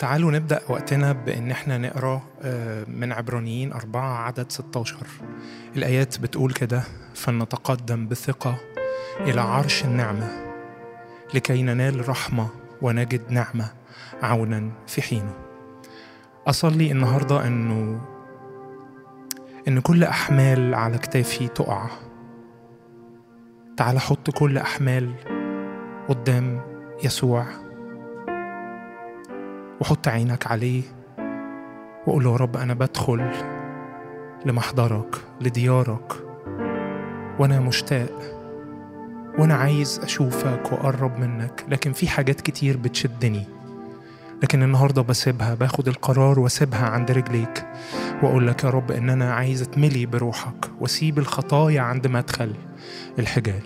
تعالوا نبدأ وقتنا بإن احنا نقرأ آه، من عبرانيين أربعة عدد 16 الآيات بتقول كده فلنتقدم بثقة إلى عرش النعمة لكي ننال رحمة ونجد نعمة عونا في حينه أصلي النهاردة إنه إن كل أحمال على كتافي تقع تعال حط كل أحمال قدام يسوع وحط عينك عليه وقول له يا رب أنا بدخل لمحضرك لديارك وأنا مشتاق وأنا عايز أشوفك وأقرب منك لكن في حاجات كتير بتشدني لكن النهاردة بسيبها باخد القرار واسيبها عند رجليك وأقول لك يا رب إن أنا عايز أتملي بروحك وأسيب الخطايا عند مدخل الحجال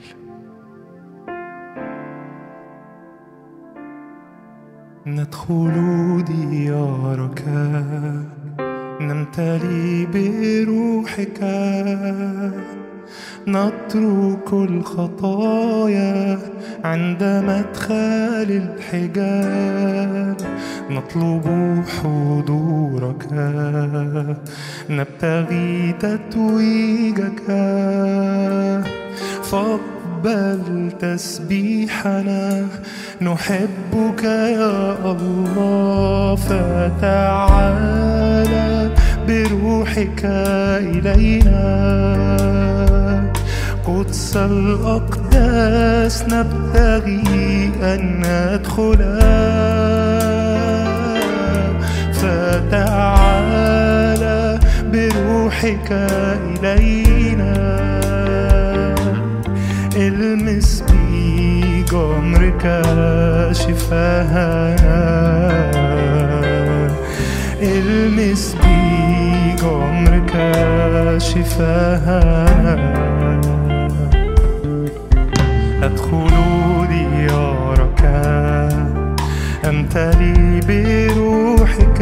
ندخل ديارك نمتلي بروحك نترك الخطايا عند مدخل الحجال نطلب حضورك نبتغي تتويجك فاقبل تسبيحنا نحبك يا الله فتعالى بروحك إلينا قدس الأقداس نبتغي أن ندخل فتعالى بروحك إلينا المس بي جمرك شفاهنا المس بي جمرك شفاهنا أدخل ديارك أمتلي بروحك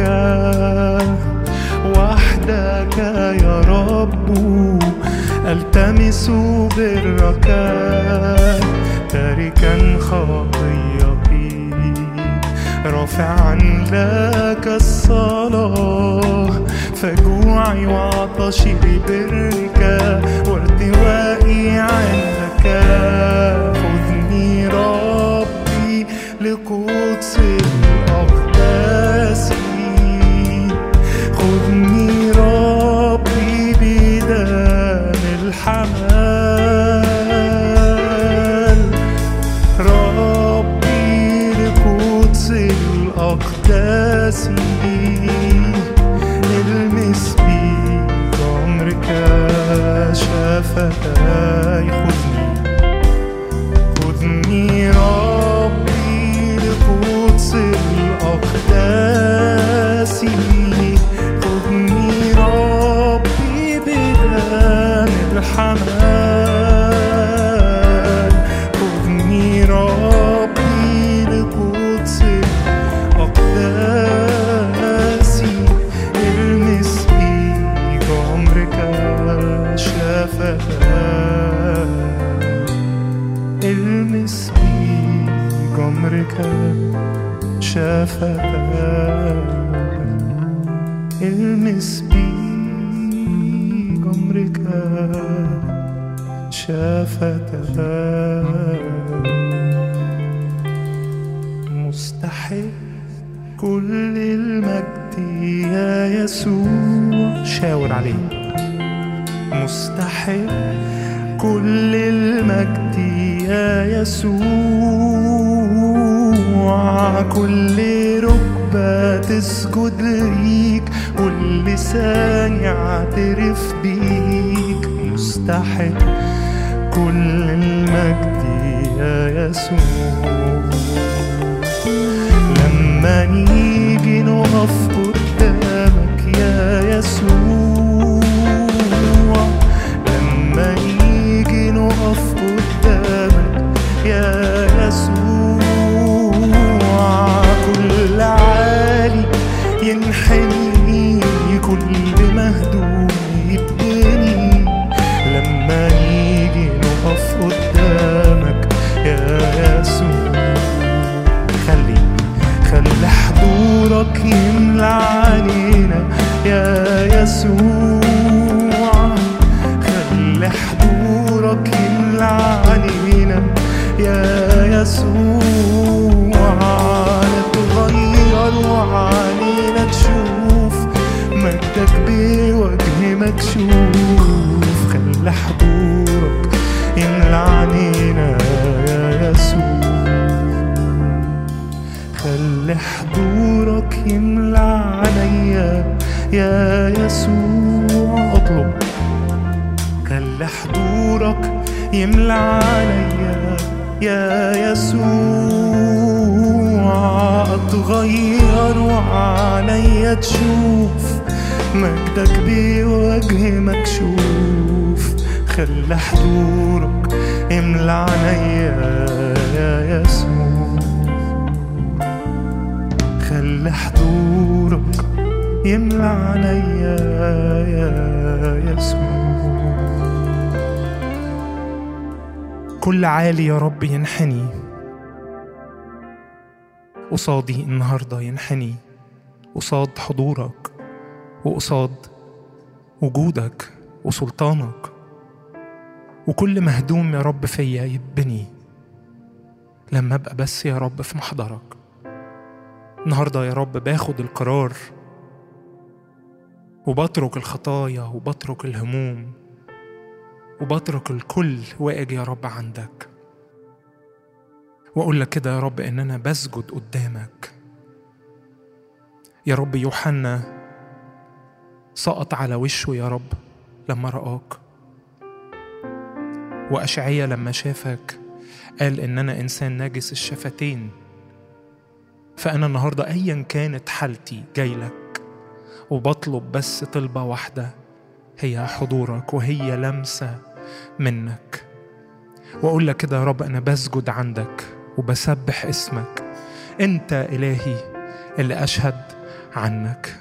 وحدك يا رب ألتمس برك تاركا خطيئتي رافعا لك الصلاة فجوعي وعطشي لبرك وارتوائي عندك خذني ربي لقدس الأقداس خذني ربي بدم الحمال ربي لقدس الأقداس المس بي عمرك شفتاي خذني خذني ربي لقدس الأقداس خذني ربي بدم الحمال خذني ربي لقدس الأقداس المس بي عمرك شفتاي المس بي جمرك شفتاي المس بي جمرك شفتاي مستحق كل المجد يا يسوع شاور عليه مستحق كل المجد يا يسوع كل ركبة تسجد ليك واللسان يعترف بيك مستحق كل المجد يا يسوع لما نيجي نقف قدامك يا يسوع لما نيجي نقف قدامك يا يسوع كل عالي ينحني كل مهدوم يبتني لما نيجي نقف قدامك يا يسوع حضورك يملى علينا يا يسوع خلي حضورك يملى علينا يا يسوع نتغير وعلينا تشوف مجدك بوجه مكشوف خلي حضورك يملى علينا يا يسوع خلي حضورك يملى عليا يا يسوع اطلب خلي حضورك يملى عليا يا يسوع اتغير وعليا تشوف مجدك بوجه مكشوف خلي حضورك يملى عليا يا يسوع خلي حضورك يملى عليا يا يسوع كل عالي يا رب ينحني قصادي النهاردة ينحني قصاد حضورك وقصاد وجودك وسلطانك وكل مهدوم يا رب فيا يتبني لما ابقى بس يا رب في محضرك النهارده يا رب باخد القرار وبترك الخطايا وبترك الهموم وبترك الكل واجي يا رب عندك واقول لك كده يا رب ان انا بسجد قدامك يا رب يوحنا سقط على وشه يا رب لما رآك وأشعيا لما شافك قال إن أنا إنسان ناجس الشفتين فأنا النهاردة أيا كانت حالتي جاي لك وبطلب بس طلبة واحدة هي حضورك وهي لمسة منك وأقول لك كده يا رب أنا بسجد عندك وبسبح اسمك أنت إلهي اللي أشهد عنك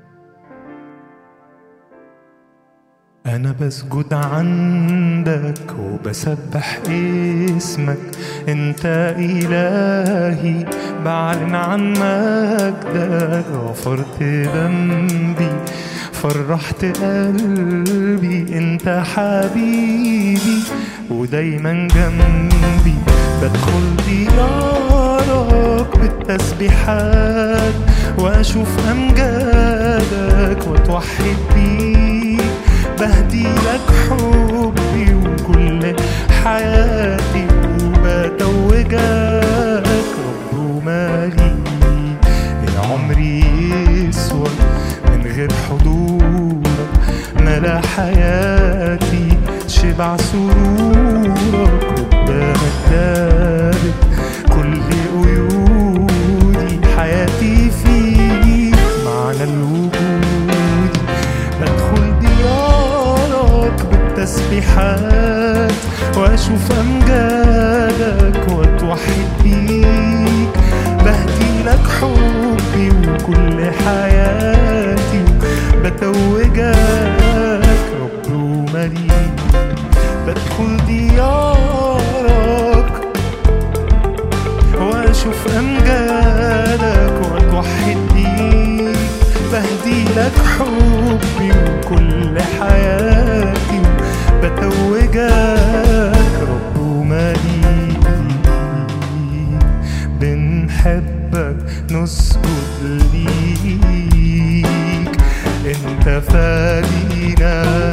أنا بسجد عندك وبسبح اسمك أنت إلهي بعلن عن مجدك غفرت ذنبي فرحت قلبي أنت حبيبي ودايما جنبي بدخل ديارك بالتسبيحات وأشوف أمجادك وأتوحد بيك بهدي لك حبي وكل حياتي وبتوجك رب ومالي عمري يسوى من غير حضورك ملا حياتي شبع سرورك قدامك دارت كل قيودي حياتي فيك معنى الوجود بدخل ديارك بالتسبيحات واشوف امجادك واتوحد بيك بهدي لك حبي وكل حياتي بتوجك رب ومليك بدخل ديارك واشوف امجادك واتوحد بيك بهدي لك حبي وكل حياتي بتوجك رب ومليك بنحبك نسجد ليك انت فادينا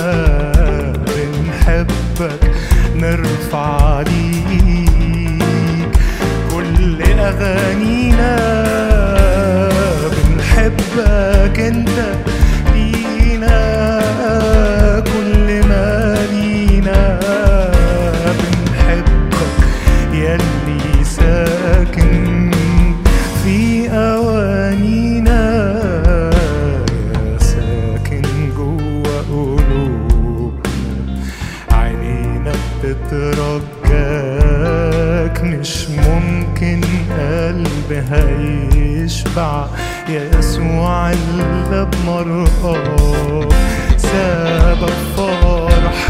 بنحبك نرفع ليك كل اغانينا بنحبك انت لينا كل ما لينا بنحبك يلي ساكن في اوانينا يا ساكن جوا قلوبنا عينينا بتترجاك مش ممكن قلبي هيشبع يا يسوع اللي بمرقاك سبب فرح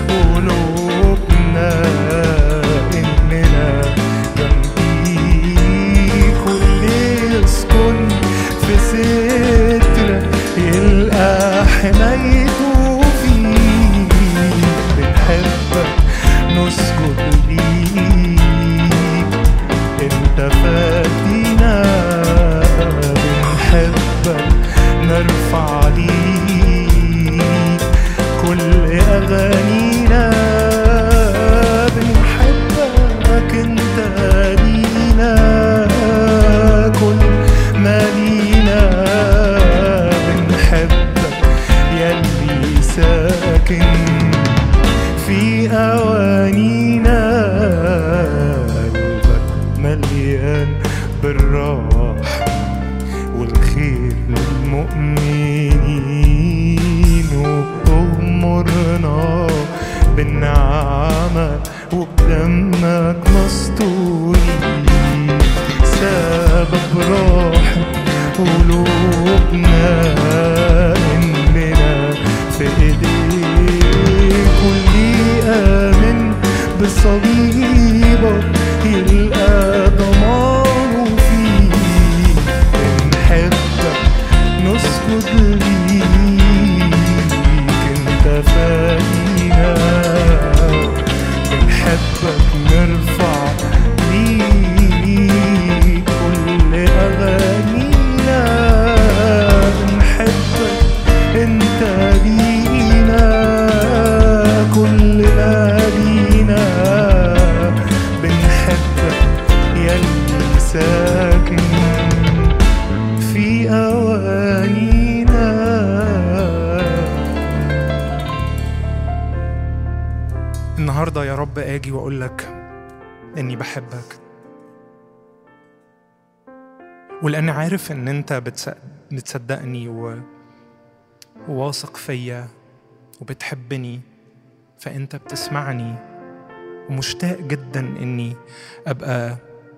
قلوبنا إننا جنبيك واللي يسكن في مؤمنين وبتغمرنا بالنعمة وبدمك مستورين سبب راحة قلوبنا إننا في إيديك واللي آمن بصليبك يلقى ضمانه فيك بنحبك نسجد ليك انت فادينا بنحبك نرفع ليك كل اغانينا بنحبك انت لينا كل ما لينا بنحبك يلي ساكن في أوانينا النهاردة يا رب آجي وأقول لك إني بحبك ولأني عارف إن أنت بتص- بتصدقني و... وواثق فيا وبتحبني فأنت بتسمعني ومشتاق جدا إني أبقى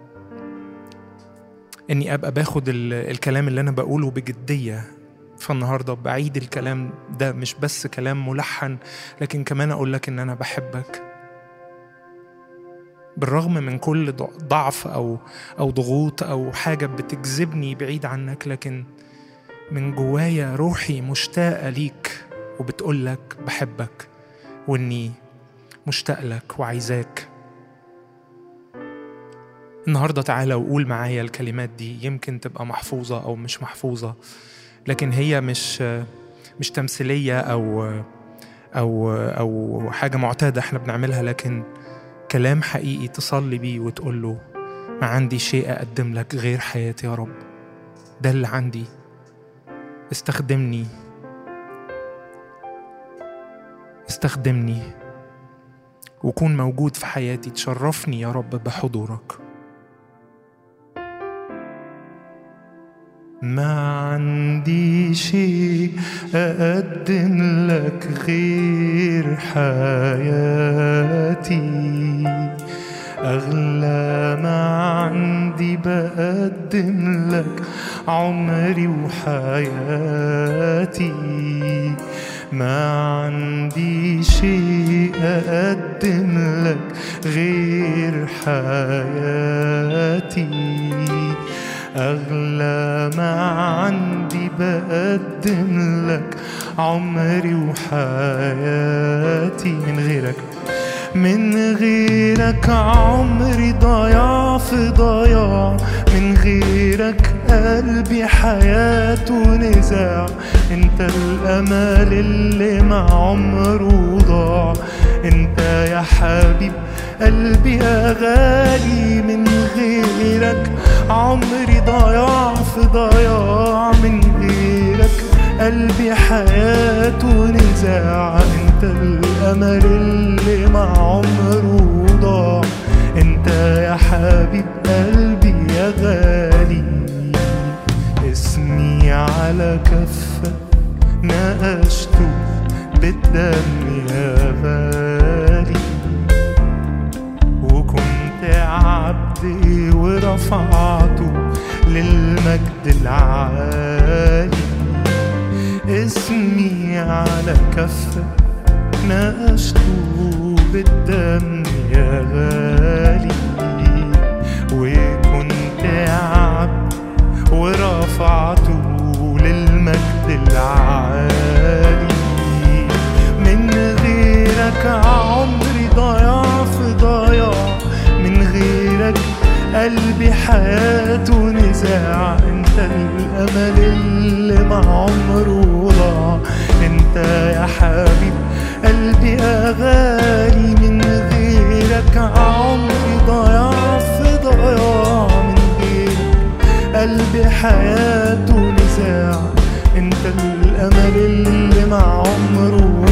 اني ابقى باخد ال- الكلام اللي انا بقوله بجديه فالنهارده بعيد الكلام ده مش بس كلام ملحن لكن كمان اقول لك ان انا بحبك بالرغم من كل ضع- ضعف او او ضغوط او حاجه بتجذبني بعيد عنك لكن من جوايا روحي مشتاقه ليك وبتقول لك بحبك واني مشتاق لك وعايزاك النهاردة تعالى وقول معايا الكلمات دي يمكن تبقى محفوظة أو مش محفوظة لكن هي مش مش تمثيلية أو أو أو حاجة معتادة احنا بنعملها لكن كلام حقيقي تصلي بيه وتقول له ما عندي شيء أقدم لك غير حياتي يا رب ده اللي عندي استخدمني استخدمني وكون موجود في حياتي تشرفني يا رب بحضورك ما عندي شيء أقدم لك غير حياتي أغلى ما عندي بقدم لك عمري وحياتي ما عندي شيء أقدم لك غير حياتي أغلى ما عندي بقدم لك عمري وحياتي من غيرك من غيرك عمري ضياع في ضياع من غيرك قلبي حياته نزاع انت الامل اللي ما عمره ضاع انت يا حبيب قلبي يا غالي من غيرك عمري ضياع في ضياع من غيرك قلبي حياته نزاع انت الامل اللي ما عمره ضاع انت يا حبيب قلبي يا غالي اسمي على كفك ناقشته بالدم يا غالي وكنت عبدي ورفعته للمجد العالي اسمي على كفك ناقشته بالدم يا غالي وكنت عبد ورفعته للمجد العالي من غيرك عمري ضياع في ضياع من غيرك قلبي حياته نزاع انت الامل اللي ما عمره ضاع انت يا حبيب قلبي يا غالي من غيرك عمري ضياع في ضياع من غيرك قلبي حياته نزاع انت الامل اللي ما عمره